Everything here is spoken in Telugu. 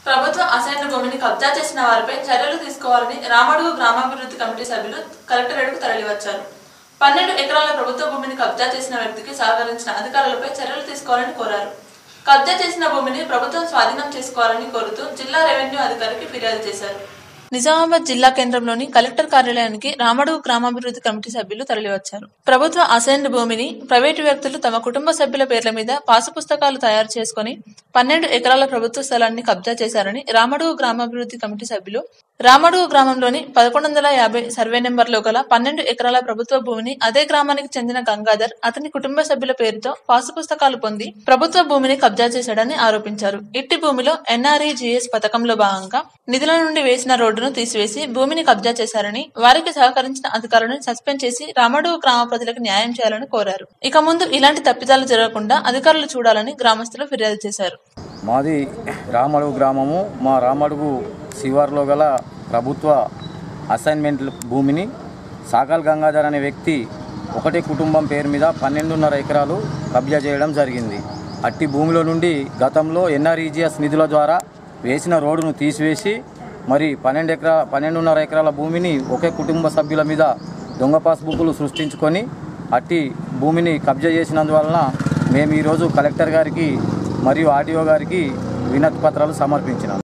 ప్రభుత్వ అసైన్డ్ భూమిని కబ్జా చేసిన వారిపై చర్యలు తీసుకోవాలని రామడుగు గ్రామాభివృద్ధి కమిటీ సభ్యులు కలెక్టరేట్కు తరలివచ్చారు పన్నెండు ఎకరాల ప్రభుత్వ భూమిని కబ్జా చేసిన వ్యక్తికి సహకరించిన అధికారులపై చర్యలు తీసుకోవాలని కోరారు కబ్జా చేసిన భూమిని ప్రభుత్వం స్వాధీనం చేసుకోవాలని కోరుతూ జిల్లా రెవెన్యూ అధికారికి ఫిర్యాదు చేశారు నిజామాబాద్ జిల్లా కేంద్రంలోని కలెక్టర్ కార్యాలయానికి రామడుగు గ్రామాభివృద్ధి కమిటీ సభ్యులు తరలివచ్చారు ప్రభుత్వ అసైన్డ్ భూమిని ప్రైవేటు వ్యక్తులు తమ కుటుంబ సభ్యుల పేర్ల మీద పాసు పుస్తకాలు తయారు చేసుకుని పన్నెండు ఎకరాల ప్రభుత్వ స్థలాన్ని కబ్జా చేశారని రామడుగు గ్రామాభివృద్ధి కమిటీ సభ్యులు రామడుగు గ్రామంలోని పదకొండు వందల యాభై సర్వే నెంబర్లో గల పన్నెండు ఎకరాల ప్రభుత్వ భూమిని అదే గ్రామానికి చెందిన గంగాధర్ అతని కుటుంబ సభ్యుల పేరుతో పాసు పుస్తకాలు పొంది ప్రభుత్వ భూమిని కబ్జా చేశాడని ఆరోపించారు ఇట్టి భూమిలో ఎన్ఆర్ఈజీఎస్ పథకంలో భాగంగా నిధుల నుండి వేసిన రోడ్డును తీసివేసి భూమిని కబ్జా చేశారని వారికి సహకరించిన అధికారులను సస్పెండ్ చేసి రామడుగు గ్రామ ప్రజలకు న్యాయం చేయాలని కోరారు ఇక ముందు ఇలాంటి తప్పిదాలు జరగకుండా అధికారులు చూడాలని గ్రామస్తులు ఫిర్యాదు చేశారు మాది రామడుగు గ్రామము మా రామడుగు శివార్లో గల ప్రభుత్వ అసైన్మెంట్ భూమిని సాకల్ గంగాధర్ అనే వ్యక్తి ఒకటే కుటుంబం పేరు మీద పన్నెండున్నర ఎకరాలు కబ్జా చేయడం జరిగింది అట్టి భూమిలో నుండి గతంలో ఎన్ఆర్ఈజిఎస్ నిధుల ద్వారా వేసిన రోడ్డును తీసివేసి మరి పన్నెండు ఎకరా పన్నెండున్నర ఎకరాల భూమిని ఒకే కుటుంబ సభ్యుల మీద దొంగ పాస్బుక్లు సృష్టించుకొని అట్టి భూమిని కబ్జా చేసినందువలన మేము ఈరోజు కలెక్టర్ గారికి మరియు ఆర్డీఓ గారికి వినతి పత్రాలు సమర్పించినాం